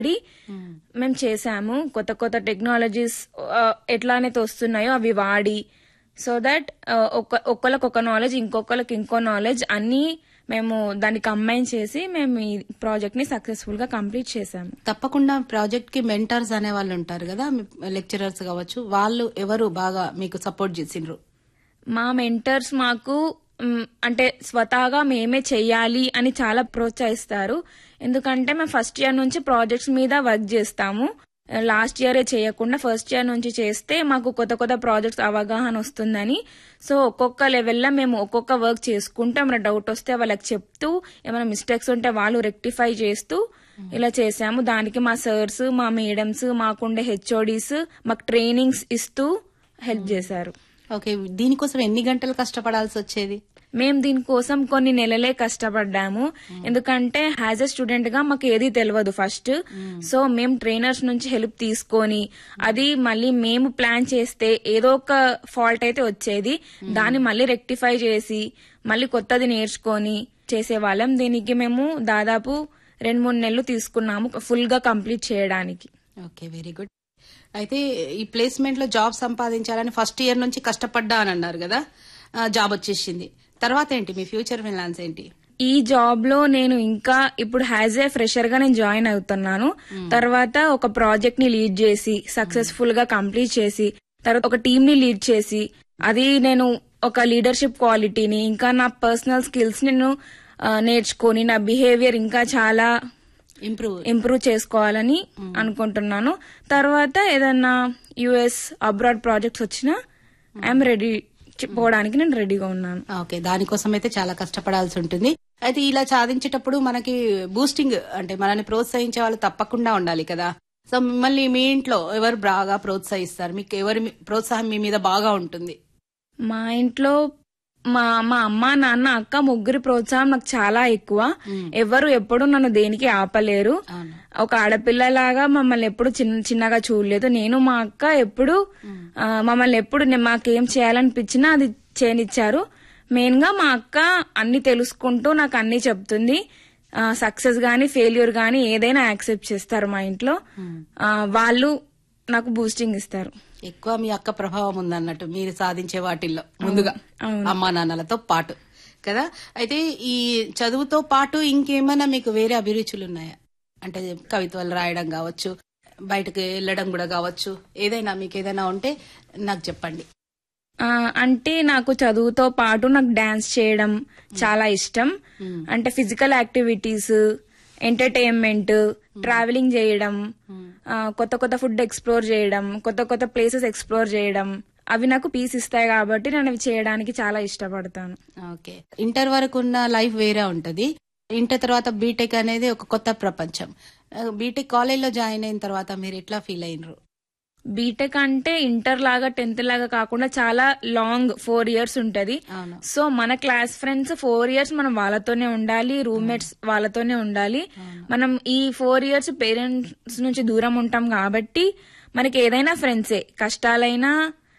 D మేము చేసాము కొత్త కొత్త టెక్నాలజీస్ ఎట్లా అయితే వస్తున్నాయో అవి వాడి సో దట్ ఒక్కళ్ళకి ఒక నాలెడ్జ్ ఇంకొకళ్ళకి ఇంకో నాలెడ్జ్ అన్ని మేము దాన్ని కంబైన్ చేసి మేము ఈ ప్రాజెక్ట్ ని సక్సెస్ఫుల్ గా కంప్లీట్ చేసాము తప్పకుండా ప్రాజెక్ట్ కి మెంటర్స్ అనే వాళ్ళు ఉంటారు కదా లెక్చరర్స్ కావచ్చు వాళ్ళు ఎవరు బాగా మీకు సపోర్ట్ చేసిండ్రు మా మెంటర్స్ మాకు మ్, అంటే స్వతహాగా మేమే చెయ్యాలి అని చాలా ప్రోత్సహిస్తారు ఎందుకంటే మేము ఫస్ట్ ఇయర్ నుంచి ప్రాజెక్ట్స్ మీద వర్క్ చేస్తాము లాస్ట్ ఇయరే చేయకుండా ఫస్ట్ ఇయర్ నుంచి చేస్తే మాకు కొత్త కొత్త ప్రాజెక్ట్స్ అవగాహన వస్తుందని సో ఒక్కొక్క లెవెల్లో మేము ఒక్కొక్క వర్క్ చేసుకుంటూ ఏమైనా డౌట్ వస్తే వాళ్ళకి చెప్తూ ఏమైనా మిస్టేక్స్ ఉంటే వాళ్ళు రెక్టిఫై చేస్తూ ఇలా చేసాము దానికి మా సర్స్ మా మేడమ్స్ మాకుండే హెచ్ఓడీస్ మాకు ట్రైనింగ్స్ ఇస్తూ హెల్ప్ చేశారు ఓకే దీనికోసం ఎన్ని గంటలు కష్టపడాల్సి వచ్చేది మేము దీనికోసం కొన్ని నెలలే కష్టపడ్డాము ఎందుకంటే యాజ్ ఎ స్టూడెంట్ గా మాకు ఏది తెలియదు ఫస్ట్ సో మేము ట్రైనర్స్ నుంచి హెల్ప్ తీసుకొని అది మళ్ళీ మేము ప్లాన్ చేస్తే ఏదో ఒక ఫాల్ట్ అయితే వచ్చేది దాన్ని మళ్ళీ రెక్టిఫై చేసి మళ్ళీ కొత్తది నేర్చుకొని చేసేవాళ్ళం దీనికి మేము దాదాపు రెండు మూడు నెలలు తీసుకున్నాము ఫుల్ గా కంప్లీట్ చేయడానికి ఓకే వెరీ గుడ్ అయితే ఈ ప్లేస్మెంట్ లో జాబ్ సంపాదించాలని ఫస్ట్ ఇయర్ నుంచి కష్టపడ్డా అని అన్నారు కదా ఆ, జాబ్ వచ్చేసింది తర్వాత ఏంటి మీ ఫ్యూచర్ ప్లాన్స్ ఏంటి ఈ జాబ్ లో నేను ఇంకా ఇప్పుడు హ్యాజ్ ఏ ఫ్రెషర్ గా నేను జాయిన్ అవుతున్నాను తర్వాత ఒక ప్రాజెక్ట్ ని లీడ్ చేసి సక్సెస్ఫుల్ గా కంప్లీట్ చేసి తర్వాత ఒక టీమ్ ని లీడ్ చేసి అది నేను ఒక లీడర్షిప్ క్వాలిటీని ఇంకా నా పర్సనల్ స్కిల్స్ నేను ఆ, నేర్చుకొని నా బిహేవియర్ ఇంకా చాలా ఇంప్రూవ్ ఇంప్రూవ్ చేసుకోవాలని అనుకుంటున్నాను తర్వాత ఏదన్నా యుఎస్ అబ్రాడ్ ప్రాజెక్ట్స్ వచ్చినా ఐఎమ్ రెడీ పోవడానికి నేను రెడీగా ఉన్నాను ఓకే దానికోసం అయితే చాలా కష్టపడాల్సి ఉంటుంది అయితే ఇలా సాధించేటప్పుడు మనకి బూస్టింగ్ అంటే మనల్ని ప్రోత్సహించే వాళ్ళు తప్పకుండా ఉండాలి కదా సో మిమ్మల్ని మీ ఇంట్లో ఎవరు బాగా ప్రోత్సహిస్తారు మీకు ఎవరి మీ- ప్రోత్సాహం మీ మీద బాగా ఉంటుంది మా ఇంట్లో మా మా అమ్మ నాన్న అక్క ముగ్గురి ప్రోత్సాహం నాకు చాలా ఎక్కువ ఎవరు ఎప్పుడు నన్ను దేనికి ఆపలేరు అవును ఒక ఆడపిల్లలాగా మమ్మల్ని ఎప్పుడు చిన్న చిన్నగా చూడలేదు నేను మా అక్క ఎప్పుడు ఆ, మమ్మల్ని ఎప్పుడు నే- మాకేం చేయాలనిపించినా అది చేయనిచ్చారు మెయిన్ గా మా అక్క అన్ని తెలుసుకుంటూ నాకు అన్ని చెప్తుంది సక్సెస్ గానీ ఫెయిల్యూర్ గానీ ఏదైనా యాక్సెప్ట్ చేస్తారు మా ఇంట్లో ఆ, వాళ్ళు నాకు బూస్టింగ్ ఇస్తారు ఎక్కువ మీ అక్క ప్రభావం ఉందన్నట్టు మీరు సాధించే వాటిల్లో ముందుగా అవును. అమ్మా నాన్నలతో పాటు కదా అయితే ఈ చదువుతో పాటు ఇంకేమైనా మీకు వేరే అభిరుచులు ఉన్నాయా అంటే కవిత్వాలు రాయడం కావచ్చు బయటకు వెళ్ళడం కూడా కావచ్చు ఏదైనా మీకు ఏదైనా ఉంటే నాకు చెప్పండి ఆ, అంటే నాకు చదువుతో పాటు నాకు డాన్స్ చేయడం చాలా ఇష్టం అంటే ఫిజికల్ యాక్టివిటీస్ ఎంటర్టైన్మెంట్ ట్రావెలింగ్ చేయడం ఆ, కొత్త కొత్త ఫుడ్ ఎక్స్ప్లోర్ చేయడం కొత్త కొత్త ప్లేసెస్ ఎక్స్ప్లోర్ చేయడం అవి నాకు పీస్ ఇస్తాయి కాబట్టి నేను అవి చేయడానికి చాలా ఇష్టపడతాను ఓకే ఇంటర్ వరకు ఉన్న లైఫ్ వేరే ఉంటది ఇంటర్ తర్వాత బీటెక్ అనేది ఒక కొత్త ప్రపంచం బీటెక్ కాలేజ్ లో జాయిన్ అయిన తర్వాత మీరు ఎట్లా ఫీల్ అయినరు బీటెక్ అంటే ఇంటర్ లాగా టెన్త్ లాగా కాకుండా చాలా లాంగ్ ఫోర్ ఇయర్స్ ఉంటది అవును సో మన క్లాస్ ఫ్రెండ్స్ ఫోర్ ఇయర్స్ మనం వాళ్ళతోనే ఉండాలి రూమ్మేట్స్ వాళ్ళతోనే ఉండాలి మనం ఈ ఫోర్ ఇయర్స్ పేరెంట్స్ నుంచి దూరం ఉంటాం కాబట్టి మనకి ఏదైనా ఫ్రెండ్సే కష్టాలైనా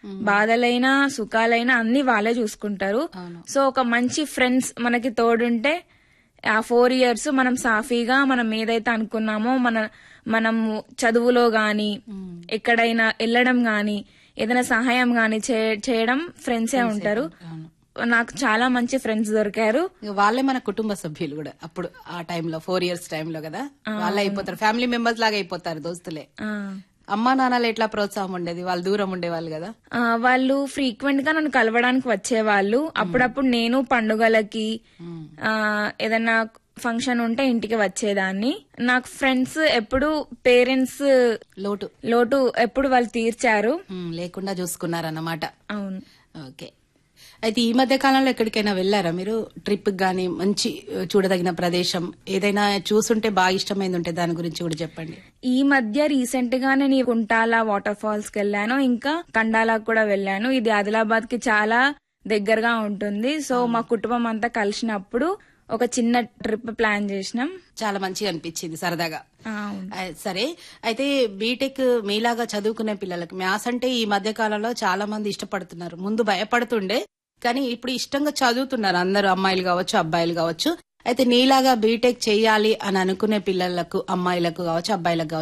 బాధలైనా సుఖాలైనా అన్ని వాళ్ళే చూసుకుంటారు అవును. సో ఒక మంచి ఫ్రెండ్స్ మనకి తోడుంటే ఆ ఫోర్ ఇయర్స్ మనం సాఫీగా మనం ఏదైతే అనుకున్నామో మన మనం చదువులో గాని ఎక్కడైనా వెళ్ళడం గాని ఏదైనా సహాయం గాని చే- చేయడం ఫ్రెండ్సే ఉంటారు అవును నాకు చాలా మంచి ఫ్రెండ్స్ దొరికారు ఇక వాళ్ళే మన కుటుంబ సభ్యులు కూడా అప్పుడు ఆ టైంలో ఫోర్ ఇయర్స్ టైంలో కదా వాళ్ళే అయిపోతారు ఫ్యామిలీ మెంబర్స్ లాగా అయిపోతారు దోస్తులే ఆ, అమ్మా నాన్నలు ఎట్లా ప్రోత్సాహం ఉండేది వాళ్ళు దూరం ఉండేవాళ్ళు కదా ఆ, వాళ్ళు ఫ్రీక్వెంట్ గా నన్ను కలవడానికి వచ్చేవాళ్ళు అప్పుడప్పుడు నేను పండుగలకి ఆ, ఏదైనా ఫంక్షన్ ఉంటే ఇంటికి వచ్చేదాన్ని నాకు ఫ్రెండ్స్ ఎప్పుడు పేరెంట్స్ లోటు లోటు ఎప్పుడు వాళ్ళు తీర్చారు ఉమ్, లేకుండా చూసుకున్నారన్నమాట అవును ఓకే అయితే ఈ మధ్య కాలంలో ఎక్కడికైనా వెళ్ళారా మీరు ట్రిప్ గానీ మంచి ఆ, చూడదగిన ప్రదేశం ఏదైనా చూసుంటే బాగా ఇష్టమైంది ఉంటే దాని గురించి కూడా చెప్పండి ఈ మధ్య రీసెంట్ గా నేను ఈ కుంటాల వాటర్ ఫాల్స్ కి వెళ్ళాను ఇంకా కండాలకు కూడా వెళ్ళాను ఇది ఆదిలాబాద్ కి చాలా దగ్గరగా ఉంటుంది సో మా కుటుంబం అంతా కలిసినప్పుడు ఒక చిన్న ట్రిప్ ప్లాన్ చేసినాం చాలా మంచిగా అనిపించింది సరదాగా ఆ, అవును. ఆ, సరే అయితే బీటెక్ మీలాగా చదువుకునే పిల్లలకి మ్యాథ్స్ అంటే ఈ మధ్య కాలంలో చాలా మంది ఇష్టపడుతున్నారు ముందు భయపడుతుండే కానీ ఇప్పుడు ఇష్టంగా చదువుతున్నారు అందరూ అమ్మాయిలు కావచ్చు అబ్బాయిలు కావచ్చు అయితే నీలాగా బీటెక్ చేయాలి అని అనుకునే పిల్లలకు అమ్మాయిలకు కావచ్చు అబ్బాయిలకు కావచ్చు